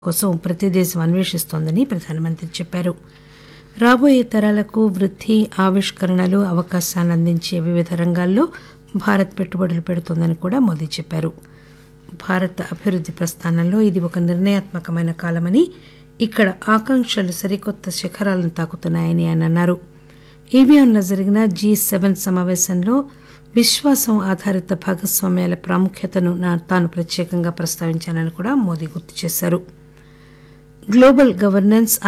కోసం ప్రతి దేశం అన్వేషిస్తోందని ప్రధానమంత్రి చెప్పారు రాబోయే తరాలకు వృద్ధి ఆవిష్కరణలు అవకాశాలను అందించే వివిధ రంగాల్లో భారత్ పెట్టుబడులు పెడుతోందని కూడా మోదీ చెప్పారు భారత అభివృద్ధి ప్రస్థానంలో ఇది ఒక నిర్ణయాత్మకమైన కాలమని ఇక్కడ ఆకాంక్షలు సరికొత్త శిఖరాలను తాకుతున్నాయని ఆయన అన్నారు ఈవీఎంలో జరిగిన జీ సెవెన్ సమావేశంలో విశ్వాసం ఆధారిత భాగస్వామ్యాల ప్రాముఖ్యతను నా- తాను ప్రత్యేకంగా ప్రస్తావించానని కూడా మోదీ గుర్తు చేశారు గ్లోబల్ గవర్నెన్స్